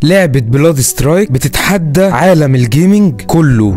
لعبة بلاد سترايك بتتحدى عالم الجيمنج كله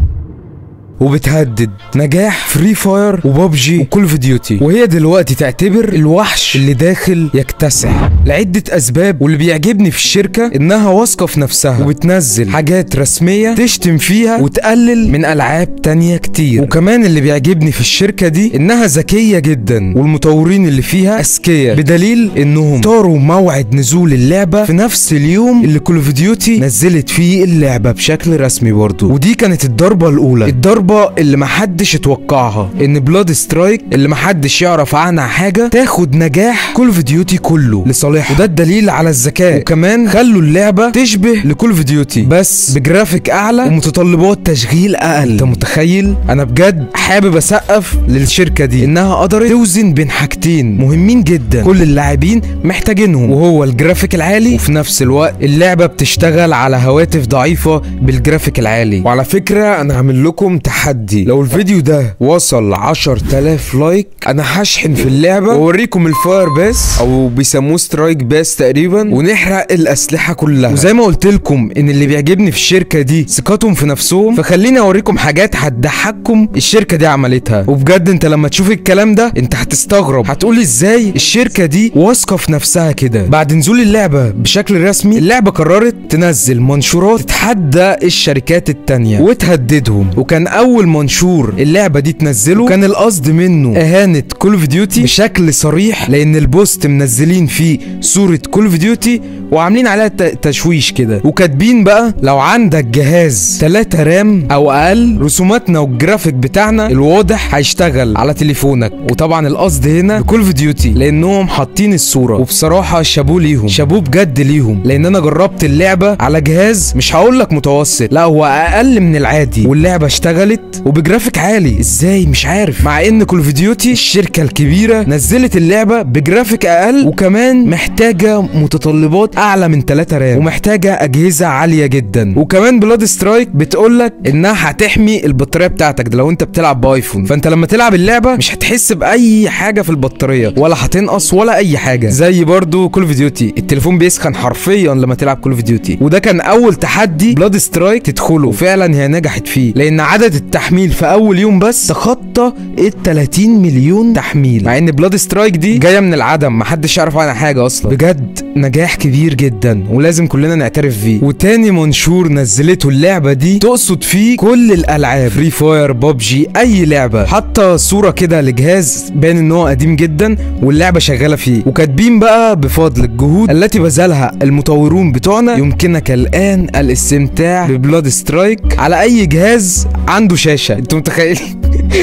وبتهدد نجاح فري فاير وبابجي وكل اوف ديوتي وهي دلوقتي تعتبر الوحش اللي داخل يكتسح لعدة اسباب واللي بيعجبني في الشركة انها واثقة في نفسها وبتنزل حاجات رسمية تشتم فيها وتقلل من العاب تانية كتير وكمان اللي بيعجبني في الشركة دي انها ذكية جدا والمطورين اللي فيها اذكياء بدليل انهم اختاروا موعد نزول اللعبة في نفس اليوم اللي كول اوف ديوتي نزلت فيه اللعبة بشكل رسمي برضه ودي كانت الضربة الاولى الضربة اللي محدش اتوقعها ان بلاد سترايك اللي محدش يعرف عنها حاجة تاخد نجاح كول اوف ديوتي كله لصالحها وده الدليل على الذكاء وكمان خلوا اللعبة تشبه لكول اوف ديوتي بس بجرافيك اعلى ومتطلبات تشغيل اقل انت متخيل انا بجد حابب اسقف للشركة دي انها قدرت توزن بين حاجتين مهمين جدا كل اللاعبين محتاجينهم وهو الجرافيك العالي وفي نفس الوقت اللعبة بتشتغل على هواتف ضعيفة بالجرافيك العالي وعلى فكرة انا هعمل لكم تحدي لو الفيديو ده وصل 10000 لايك انا هشحن في اللعبة واوريكم الفاير باس او بيسموه سترايك باس تقريبا ونحرق الاسلحة كلها وزي ما قلت لكم ان اللي بيعجبني في الشركة دي ثقتهم في نفسهم فخليني اوريكم حاجات هتضحككم الشركة دي عملتها وبجد انت لما تشوف الكلام ده انت هتستغرب هتقول ازاي الشركة دي واثقة في نفسها كده بعد نزول اللعبة بشكل رسمي اللعبة قررت تنزل منشورات تتحدى الشركات التانية وتهددهم وكان اول منشور اللعبة دي تنزله كان القصد منه اهانة كول اوف ديوتي بشكل صريح لان البوست منزلين فيه صورة كول اوف ديوتي وعاملين عليها ت- تشويش كده وكاتبين بقى لو عندك جهاز 3 رام او اقل رسوماتنا والجرافيك بتاعنا الواضح هيشتغل على تليفونك وطبعا القصد هنا بكول اوف ديوتي لانهم حاطين الصوره وبصراحه شابوه ليهم شابوه بجد ليهم لان انا جربت اللعبه على جهاز مش هقول لك متوسط لا هو اقل من العادي واللعبه اشتغلت وبجرافيك عالي ازاي مش عارف مع ان كول اوف ديوتي الشركه الكبيره نزلت اللعبه بجرافيك اقل وكمان محتاجه متطلبات اعلى من 3 رام ومحتاجه اجهزه عاليه جدا وكمان بلاد سترايك بتقول لك انها هتحمي البطاريه بتاعتك ده لو انت بتلعب بايفون فانت لما تلعب اللعبه مش هتحس باي حاجه في البطاريه ولا هتنقص ولا اي حاجه زي برضو كول اوف ديوتي التليفون بيسخن حرفيا لما تلعب كول اوف ديوتي وده كان اول تحدي بلاد سترايك تدخله وفعلا هي نجحت فيه لان عدد التحميل في اول يوم بس تخطى ال 30 مليون تحميل مع ان بلاد سترايك دي جايه من العدم محدش يعرف عنها حاجه اصلا بجد نجاح كبير جدا ولازم كلنا نعترف بيه وتاني منشور نزلته اللعبه دي تقصد فيه كل الالعاب فري فاير بابجي اي لعبه حتى صوره كده لجهاز باين ان هو قديم جدا واللعبه شغاله فيه وكاتبين بقى بفضل الجهود التي بذلها المطورون بتوعنا يمكنك الان الاستمتاع ببلاد سترايك على اي جهاز عنده شاشه انتوا متخيلين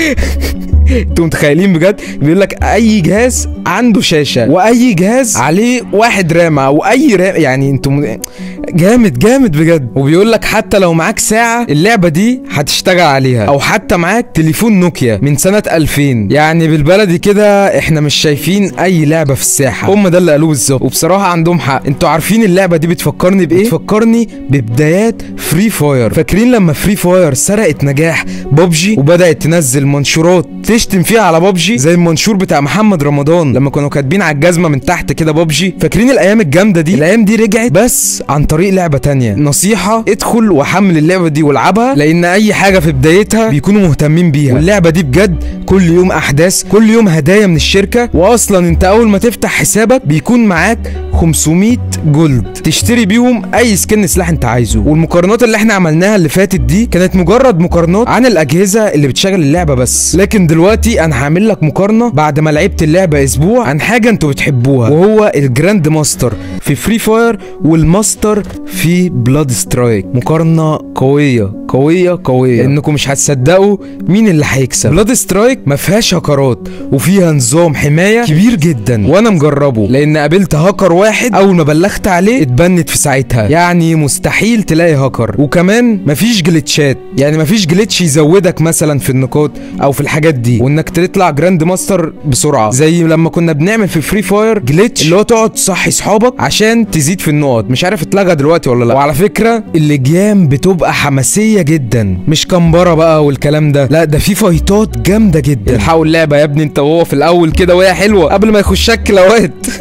انتوا متخيلين بجد بيقول لك اي جهاز عنده شاشه واي جهاز عليه واحد رام او اي رام يعني انتوا م... جامد جامد بجد وبيقول لك حتى لو معاك ساعه اللعبه دي هتشتغل عليها او حتى معاك تليفون نوكيا من سنه 2000 يعني بالبلدي كده احنا مش شايفين اي لعبه في الساحه هم ده اللي قالوه بالظبط وبصراحه عندهم حق انتوا عارفين اللعبه دي بتفكرني بايه بتفكرني ببدايات فري فاير فاكرين لما فري فاير سرقت نجاح بابجي وبدات تنزل منشورات تشتم فيها على بابجي زي المنشور بتاع محمد رمضان لما كانوا كاتبين على الجزمه من تحت كده بابجي فاكرين الايام الجامده دي الايام دي رجعت بس عن طريق لعبه تانية نصيحه ادخل وحمل اللعبه دي والعبها لان اي حاجه في بدايتها بيكونوا مهتمين بيها واللعبه دي بجد كل يوم احداث كل يوم هدايا من الشركه واصلا انت اول ما تفتح حسابك بيكون معاك 500 جولد تشتري بيهم اي سكن سلاح انت عايزه والمقارنات اللي احنا عملناها اللي فاتت دي كانت مجرد مقارنات عن الاجهزه اللي بتشغل اللعبه بس لكن دلوقتي انا هعمل لك مقارنه بعد ما لعبت اللعبه اسبوع عن حاجه انتوا بتحبوها وهو الجراند ماستر في فري فاير والماستر في بلاد سترايك مقارنه قويه قويه قويه انكم مش هتصدقوا مين اللي هيكسب بلاد سترايك ما فيهاش هاكرات وفيها نظام حمايه كبير جدا وانا مجربه لان قابلت هاكر واحد اول ما بلغت عليه اتبنت في ساعتها يعني مستحيل تلاقي هاكر وكمان مفيش جلitchات يعني مفيش جليتش يزودك مثلا في النقاط او في الحاجات دي وانك تطلع جراند ماستر بسرعه زي لما كنا بنعمل في فري فاير جليتش اللي هو تقعد تصحي صحابك عشان تزيد في النقط مش عارف اتلغى دلوقتي ولا لا وعلى فكره اللجام بتبقى حماسيه جدا مش كمبره بقى والكلام ده لا ده في فايتات جامده جدا الحقوا اللعبه يا ابني انت وهو في الاول كده وهي حلوه قبل ما يخشك كلاوات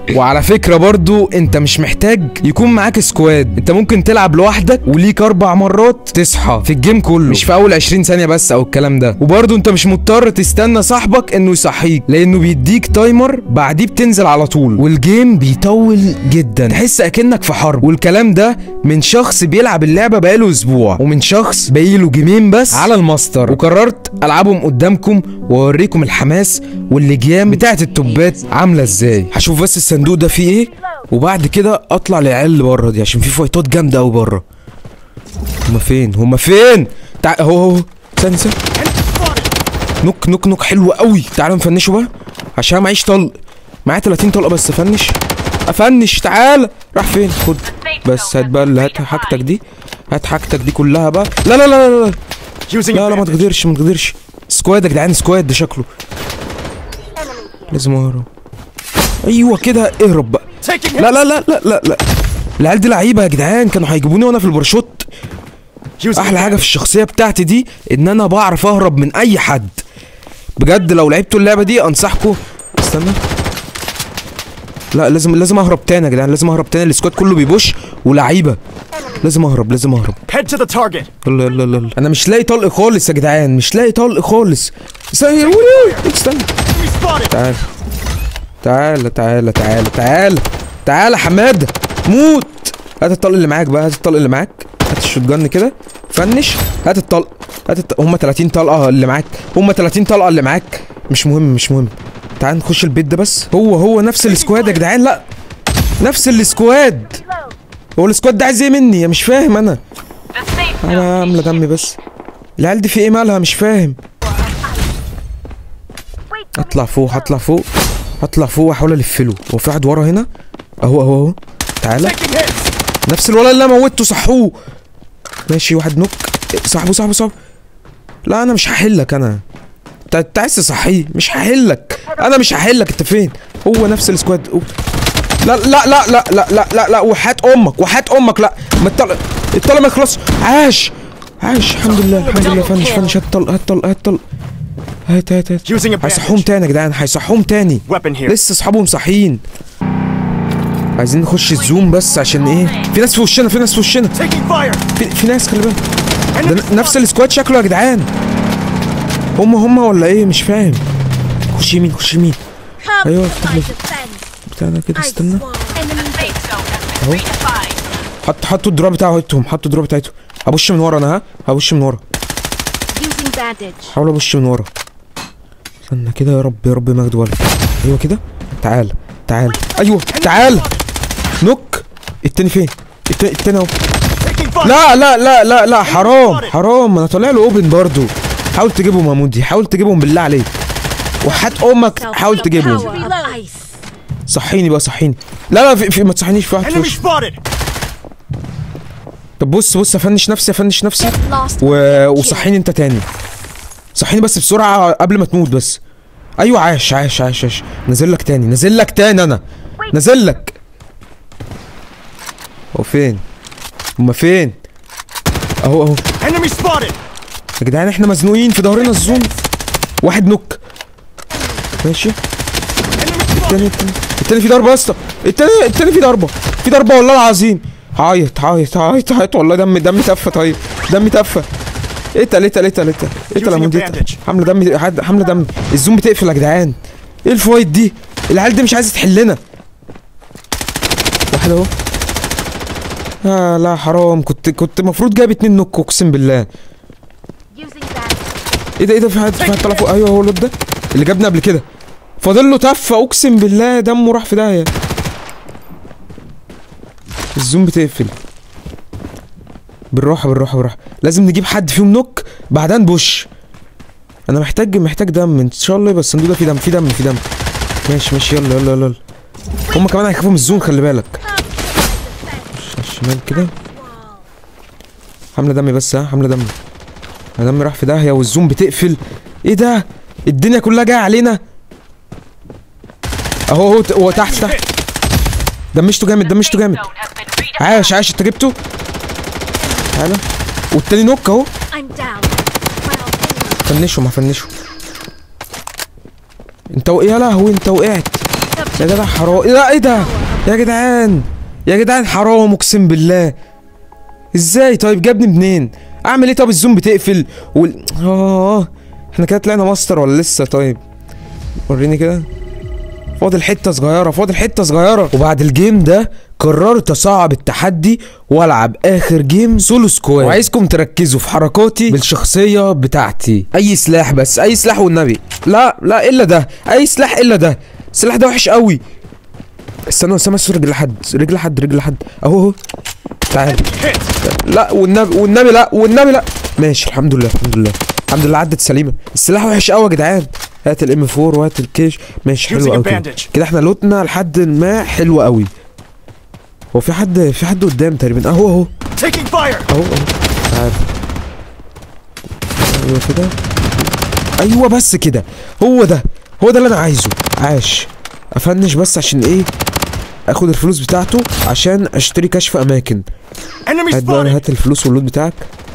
وعلى فكرة برضو انت مش محتاج يكون معاك سكواد انت ممكن تلعب لوحدك وليك اربع مرات تصحى في الجيم كله مش في اول 20 ثانية بس او الكلام ده وبرضو انت مش مضطر تستنى صاحبك انه يصحيك لانه بيديك تايمر بعديه بتنزل على طول والجيم بيطول جدا تحس اكنك في حرب والكلام ده من شخص بيلعب اللعبة بقاله اسبوع ومن شخص باقيله جيمين بس على الماستر وقررت العبهم قدامكم واوريكم الحماس واللجيام بتاعت التوبات عامله ازاي هشوف بس الصندوق ده فيه ايه وبعد كده اطلع للعيال اللي بره دي عشان في فايتات جامده قوي بره هما فين هما فين تع... اهو اهو ثانيه ثانيه نوك نوك نوك حلو قوي تعالوا نفنشه بقى عشان معيش طلق معايا 30 طلقه بس افنش افنش تعال راح فين خد بس هات بقى اللي هات حاجتك دي هات حاجتك دي كلها بقى لا لا لا لا لا Using لا لا ما advantage. تقدرش ما تقدرش سكواد يا جدعان سكواد ده شكله لازم اهرب ايوه كده اهرب بقى Taking hit. لا لا لا لا لا لا العيال دي لعيبه يا جدعان كانوا هيجيبوني وانا في الباراشوت Using احلى حاجه في advantage. الشخصيه بتاعتي دي ان انا بعرف اهرب من اي حد بجد لو لعبتوا اللعبه دي انصحكم استنى لا لازم لازم اهرب تاني يا جدعان لازم اهرب تاني السكواد كله بيبوش ولعيبه لازم اهرب لازم اهرب Head to the target. يلا يلا يلا يلا. انا مش لاقي طلق خالص يا جدعان مش لاقي طلق خالص استنى ولي- استنى Enemy spotted. تعال تعال تعال تعال تعال تعال يا حماده موت هات الطلق اللي معاك بقى هات الطلق اللي معاك هات الشوت جن كده فنش هات الطلق هات الط... هم 30 طلقه اللي معاك هم 30 طلقه اللي معاك مش مهم مش مهم تعال نخش البيت ده بس هو هو نفس السكواد يا جدعان لا نفس السكواد هو السكواد ده عايز ايه مني مش فاهم انا The safe انا عامله دمي بس العيال دي في ايه مالها مش فاهم اطلع فوق هطلع فوق هطلع فوق واحاول الفله هو في واحد ورا هنا اهو اهو اهو تعالى Taking hits. نفس الولد اللي انا موتته صحوه ماشي واحد نوك صاحبه صاحبه صاحبه لا انا مش هحلك انا انت انت عايز تصحيه مش هحلك انا مش هحلك انت فين هو نفس السكواد أوه. لا لا لا لا لا لا لا لا وحات امك وحات امك لا ما الطلق الطلق ما يخلص عاش عاش الحمد لله الحمد لله فنش فنش هات طلق هات طلق هات طلق هات هات هات Using a هيصحوهم bandage. تاني يا جدعان هيصحوهم تاني Weapon here. لسه اصحابهم صاحيين عايزين نخش الزوم بس عشان ايه في ناس في وشنا في ناس في وشنا Taking fire. في, في ناس خلي بالك ده Enemy ن- نفس السكواد شكله يا جدعان هم هم ولا ايه مش فاهم خش يمين خش يمين Come أيوة، to افتح my لي. defense. بتاع ده كده I استنى swear. The safe zone has been أهو. redefined. حط حطوا الدروع بتاعتهم حطوا الدروع بتاعتهم هبش من ورا انا ها هبش من ورا Using bandage. حاول ابش من ورا استنى كده يا رب يا رب مجد ولد ايوه كده تعال تعال ايوه تعال نوك التاني فين التاني التاني اهو Taking fire. لا لا لا لا لا حرام حرام انا طالع له اوبن برضو حاول تجيبهم يا مودي حاول تجيبهم بالله عليك وحات امك حاول تجيبهم Power of ice. صحيني بقى صحيني لا لا في, في ما تصحينيش في واحد في Enemy وشي. spotted. طب بص بص افنش نفسي افنش نفسي Get lost. و... وصحيني انت تاني صحيني بس بسرعه قبل ما تموت بس ايوه عاش عاش عاش عاش نازل لك تاني نازل لك تاني انا نازل لك هو فين هما فين اهو اهو Enemy spotted. يا جدعان احنا مزنوقين في ظهرنا الزوم واحد نوك ماشي التاني التاني التاني في ضربه يا اسطى التاني التاني في ضربه في ضربه والله العظيم عيط عيط عيط عيط والله دمي دمي تفه طيب دمي تفه اتقل اتقل اتقل اتقل اتقل يا Using a مودي bandage. حمله دمي حد- حمله دمي الزوم بتقفل يا جدعان ايه الفوايد دي العيال دي مش عايزه تحلنا واحد اهو آه لا حرام كنت كنت المفروض جايب اتنين نوك اقسم بالله Using bandage. ايه ده ايه ده في حد في حد طلع فوق ايوه هو الواد ده اللي جابنا قبل كده فاضل له تفه اقسم بالله دمه راح في داهيه الزوم بتقفل بالراحه بالراحه بالراحه لازم نجيب حد فيهم نوك بعدها نبوش انا محتاج محتاج دم ان شاء الله يبقى الصندوق ده فيه دم فيه دم فيه دم ماشي ماشي يلا يلا يلا, يلا. هما كمان هيخافوا من الزوم خلي بالك على الشمال كده حمله دمي بس ها حمله دمي انا دمي راح في داهيه والزوم بتقفل ايه ده الدنيا كلها جايه علينا اهو هو هو تحت تحت دمشته جامد The دمشته safe جامد zone has been redefined. عاش عاش انت جبته تعالى والتاني نوك اهو I'm down. My ultimate. فنشهم هفنشهم انت و... يا لهوي انت وقعت The يا جدع حرام لا ايه ده يا جدعان يا جدعان حرام اقسم بالله ازاي طيب جابني منين اعمل ايه طب الزوم بتقفل وال... اه احنا كده طلعنا ماستر ولا لسه طيب وريني كده فاضل حته صغيره فاضل حته صغيره وبعد الجيم ده قررت اصعب التحدي والعب اخر جيم سولو سكواد وعايزكم تركزوا في حركاتي بالشخصيه بتاعتي اي سلاح بس اي سلاح والنبي لا لا الا ده اي سلاح الا ده السلاح ده وحش قوي استنى استنى بس رجل حد رجل حد رجل حد اهو اهو تعال لا والنبي والنبي لا والنبي لا ماشي الحمد لله الحمد لله الحمد لله عدت سليمه السلاح وحش قوي يا جدعان هات الام 4 وهات الكيش ماشي حلو Using a قوي كده. bandage. كده احنا لوتنا لحد ما حلو قوي هو في حد في حد قدام تقريبا اهو اهو Taking fire. اهو اهو تعال ايوه كده ايوه بس كده هو ده هو ده اللي انا عايزه عاش افنش بس عشان ايه اخد الفلوس بتاعته عشان اشتري كشف اماكن Enemy هات بقى spotted. هات الفلوس واللوت بتاعك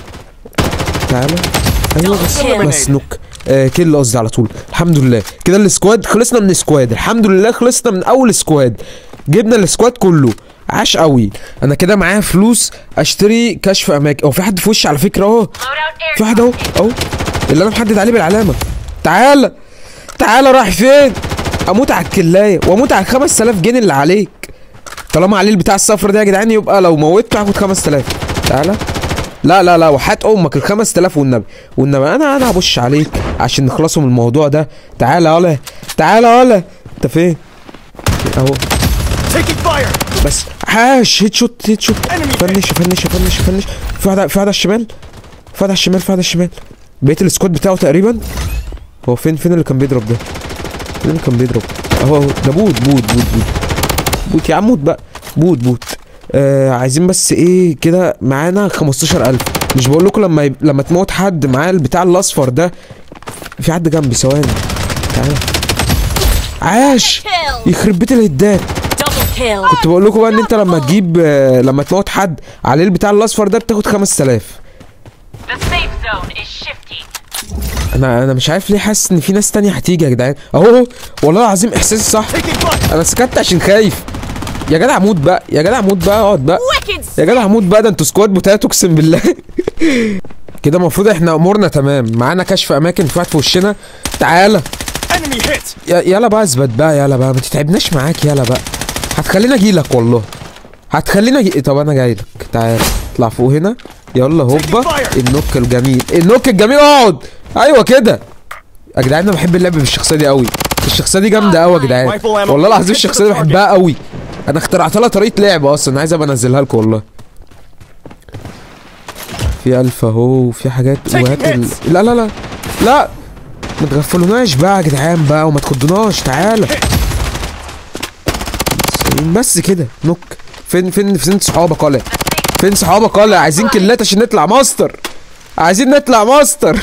تعالى ايوه بس Eliminated. بس نوك آه كيل قصدي على طول الحمد لله كده السكواد خلصنا من السكواد الحمد لله خلصنا من اول سكواد جبنا السكواد كله عاش قوي انا كده معايا فلوس اشتري كشف اماكن هو في حد في وشي على فكره اهو Loadout air. في واحد اهو اهو اللي انا محدد عليه بالعلامه تعالى تعالى رايح فين اموت على الكلايه واموت على ال 5000 جنيه اللي عليك طالما عليه البتاع الصفر ده يا جدعان يبقى لو موتته هاخد 5000 تعالى لا لا لا وحات امك ال 5000 والنبي والنبي انا انا هبش عليك عشان نخلصوا من الموضوع ده تعالى يالا تعالى يالا انت فين اهو Taking fire. بس عاش هيد شوت هيد شوت Enemy فنش فنش فنش فنش في واحد في واحد على الشمال في واحد على الشمال في واحد على الشمال بقيت السكواد بتاعه تقريبا هو فين فين اللي كان بيضرب ده فين اللي كان بيضرب اهو اهو ده بوت بوت بوت بوت بوت يا عم موت بقى بوت بوت آه عايزين بس ايه كده معانا 15000 مش بقول لكم لما يب... لما تموت حد معاه البتاع الاصفر ده في حد جنبي ثواني تعالى عاش Kill. يخرب بيت الهدات Double kill. كنت بقول لكم بقى ان انت لما تجيب آه، لما تموت حد عليه البتاع الاصفر ده بتاخد 5000 The safe zone is shifty. انا انا مش عارف ليه حاسس ان في ناس تانية هتيجي يا جدعان اهو أهو، والله العظيم احساسي صح Taking fire. انا سكت عشان خايف يا جدع موت بقى يا جدع موت بقى اقعد بقى Wicked. يا جدع موت بقى ده انتوا سكواد بوتات اقسم بالله كده المفروض احنا امورنا تمام معانا كشف اماكن في واحد في وشنا تعالى Enemy hit. يا- يلا بقى اثبت بقى يلا بقى ما تتعبناش معاك يلا بقى هتخليني اجيلك والله هتخليني اجي طب انا جاي لك تعال اطلع فوق هنا يلا هوبا fire. النوك الجميل النوك الجميل اقعد ايوه كده يا جدعان انا بحب اللعب بالشخصيه دي قوي الشخصيه دي جامده قوي يا جدعان Rifle ammo. والله العظيم Get to الشخصيه دي the target. بحبها قوي انا اخترعت لها طريقه لعب اصلا عايز ابقى انزلها لكم والله في الف اهو وفي حاجات Taking وهات ال... hits. لا لا لا لا ما تغفلوناش بقى يا جدعان بقى وما تخضوناش تعالى بس كده نوك فين فين فين صحابك ولا فين صحابك ولا عايزين كلات عشان نطلع ماستر عايزين نطلع ماستر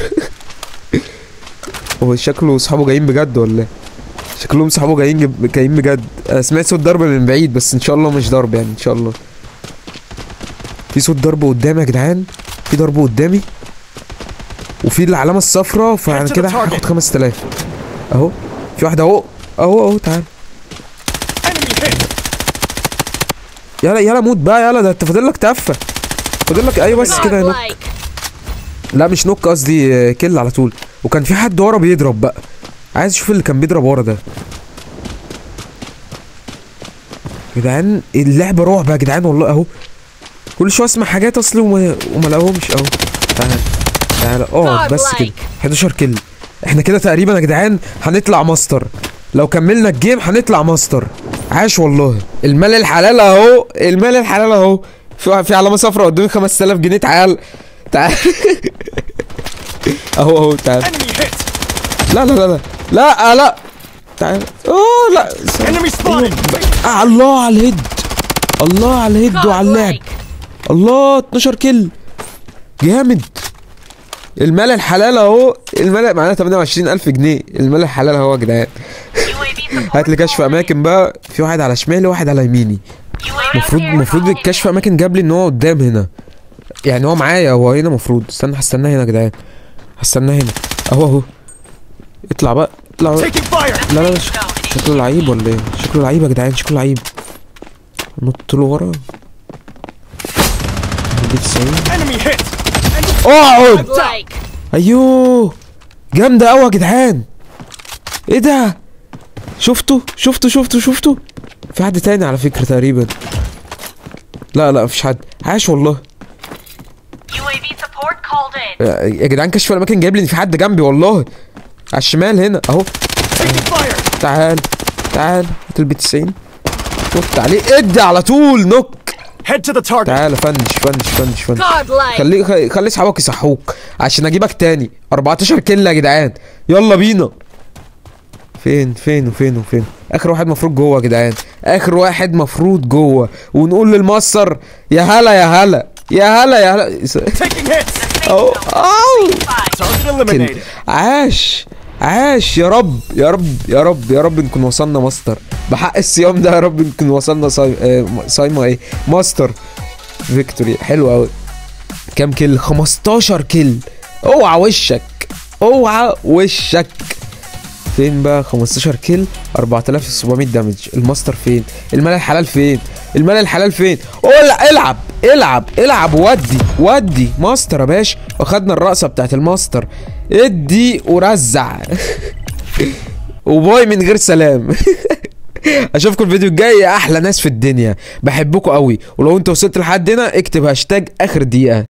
هو شكله صحابه جايين بجد ولا ايه شكلهم صحابه جايين جب- جايين بجد انا سمعت صوت ضرب من بعيد بس ان شاء الله مش ضرب يعني ان شاء الله في صوت ضرب قدامي يا جدعان في ضرب قدامي وفي العلامه الصفراء فانا Head to the كده target. هاخد 5000 اهو في واحده اهو اهو اهو تعال Enemy hit. يلا يلا موت بقى يلا ده انت فاضل لك تفه فاضل لك ايوه بس كده يا نوك Godlike. لا مش نوك قصدي آه، كل على طول وكان في حد ورا بيضرب بقى عايز اشوف اللي كان بيضرب ورا ده يا جدعان اللعبه رعب يا جدعان والله اهو كل شويه اسمع حاجات اصلي وما, وما الاقيهمش اهو تعال تعال اقعد بس كده 11 كل احنا كده تقريبا يا جدعان هنطلع ماستر لو كملنا الجيم هنطلع ماستر عاش والله المال الحلال اهو المال الحلال اهو في في علامه صفراء قدامي 5000 جنيه تعال تعال اهو اهو تعال Enemy hit. لا لا لا لا لا لا تعال اوه لا Enemy spotted. آه الله على الهيد الله على الهيد وعلى اللعب Godlike. الله 12 كيل جامد المال الحلال اهو المال معانا 28000 جنيه المال الحلال اهو يا جدعان UAV support. هات لي كشف اماكن بقى في واحد على شمالي وواحد على يميني UAV المفروض air المفروض support. الكشف اماكن جاب لي ان هو قدام هنا يعني هو معايا هو هنا المفروض استنى هستناه هنا يا جدعان هستناه هنا اهو اهو اطلع بقى اطلع بقى Taking fire. لا لا لا Zone شكله لعيب ولا ايه شكله لعيب يا جدعان شكله لعيب نط له ورا دي 90 Enemy hit. اقعد Like. ايوه جامده قوي يا جدعان ايه ده شفتوا شفتوا شفتوا شفتوا في حد تاني على فكره تقريبا لا لا مفيش حد عاش والله UAV support called in. يا جدعان كشف الاماكن جايب لي ان في حد جنبي والله على الشمال هنا اهو Taking fire. تعال تعال هات البي 90 نط عليه ادي على طول نوك Head to the target. تعال فنش فنش فنش فنش Godlike. خلي خلي- خلي اصحابك يصحوك عشان اجيبك تاني 14 كيل يا جدعان يلا بينا فين فين وفين وفين اخر واحد مفروض جوه يا جدعان اخر واحد مفروض جوه ونقول للمصر يا هلا يا هلا يا هلا يا هلا Taking hits. اهو اهو Five. Target eliminated. عاش عاش يا رب يا رب يا رب يا رب نكون وصلنا ماستر بحق الصيام ده يا رب نكون وصلنا صايم آه صايمة ايه ماستر فيكتوري حلو قوي كام كيل 15 كيل اوعى وشك اوعى وشك فين بقى 15 كيل 4700 دامج الماستر فين المال الحلال فين المال الحلال فين قول العب العب العب ودي ودي ماستر يا باشا واخدنا الرقصه بتاعت الماستر ادي ورزع وباي من غير سلام اشوفكم الفيديو الجاي يا احلى ناس في الدنيا بحبكم قوي ولو انت وصلت لحد هنا اكتب هاشتاج اخر دقيقه